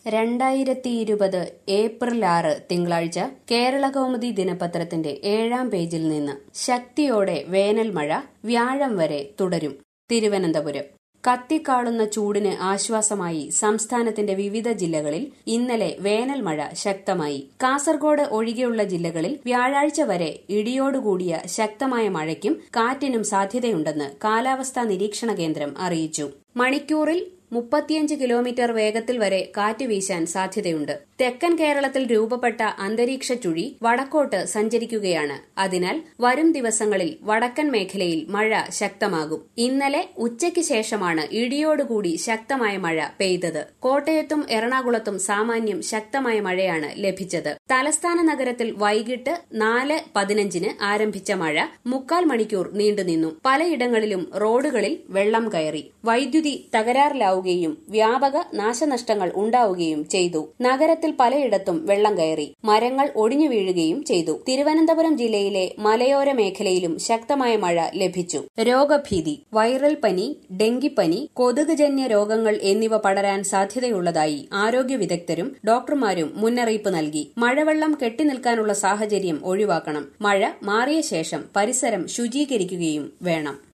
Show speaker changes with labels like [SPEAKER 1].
[SPEAKER 1] രണ്ടായിരത്തി ഇരുപത് ഏപ്രിൽ ആറ് തിങ്കളാഴ്ച കേരളകൗമുദി ദിനപത്രത്തിന്റെ ഏഴാം പേജിൽ നിന്ന് ശക്തിയോടെ വേനൽ മഴ വ്യാഴം വരെ തുടരും തിരുവനന്തപുരം കത്തിക്കാളുന്ന ചൂടിന് ആശ്വാസമായി സംസ്ഥാനത്തിന്റെ വിവിധ ജില്ലകളിൽ ഇന്നലെ വേനൽ മഴ ശക്തമായി കാസർഗോഡ് ഒഴികെയുള്ള ജില്ലകളിൽ വ്യാഴാഴ്ച വരെ ഇടിയോടുകൂടിയ ശക്തമായ മഴയ്ക്കും കാറ്റിനും സാധ്യതയുണ്ടെന്ന് കാലാവസ്ഥാ നിരീക്ഷണ കേന്ദ്രം അറിയിച്ചു മണിക്കൂറിൽ മുപ്പത്തിയഞ്ച് കിലോമീറ്റർ വേഗത്തിൽ വരെ കാറ്റ് വീശാൻ സാധ്യതയുണ്ട് തെക്കൻ കേരളത്തിൽ രൂപപ്പെട്ട അന്തരീക്ഷ ചുഴി വടക്കോട്ട് സഞ്ചരിക്കുകയാണ് അതിനാൽ വരും ദിവസങ്ങളിൽ വടക്കൻ മേഖലയിൽ മഴ ശക്തമാകും ഇന്നലെ ഉച്ചയ്ക്ക് ശേഷമാണ് ഇടിയോടുകൂടി ശക്തമായ മഴ പെയ്തത് കോട്ടയത്തും എറണാകുളത്തും സാമാന്യം ശക്തമായ മഴയാണ് ലഭിച്ചത് തലസ്ഥാന നഗരത്തിൽ വൈകിട്ട് നാല് പതിനഞ്ചിന് ആരംഭിച്ച മഴ മുക്കാൽ മണിക്കൂർ നീണ്ടുനിന്നു പലയിടങ്ങളിലും റോഡുകളിൽ വെള്ളം കയറി വൈദ്യുതി തകരാറിലാവുകയും വ്യാപക നാശനഷ്ടങ്ങൾ ഉണ്ടാവുകയും ചെയ്തു നഗരത്തിൽ പലയിടത്തും വെള്ളം കയറി മരങ്ങൾ ഒടിഞ്ഞു വീഴുകയും ചെയ്തു തിരുവനന്തപുരം ജില്ലയിലെ മലയോര മേഖലയിലും ശക്തമായ മഴ ലഭിച്ചു രോഗഭീതി വൈറൽ പനി ഡെങ്കിപ്പനി കൊതുകുജന്യ രോഗങ്ങൾ എന്നിവ പടരാൻ സാധ്യതയുള്ളതായി ആരോഗ്യ വിദഗ്ധരും ഡോക്ടർമാരും മുന്നറിയിപ്പ് നൽകി മഴവെള്ളം കെട്ടിനിൽക്കാനുള്ള സാഹചര്യം ഒഴിവാക്കണം മഴ മാറിയ ശേഷം പരിസരം ശുചീകരിക്കുകയും വേണം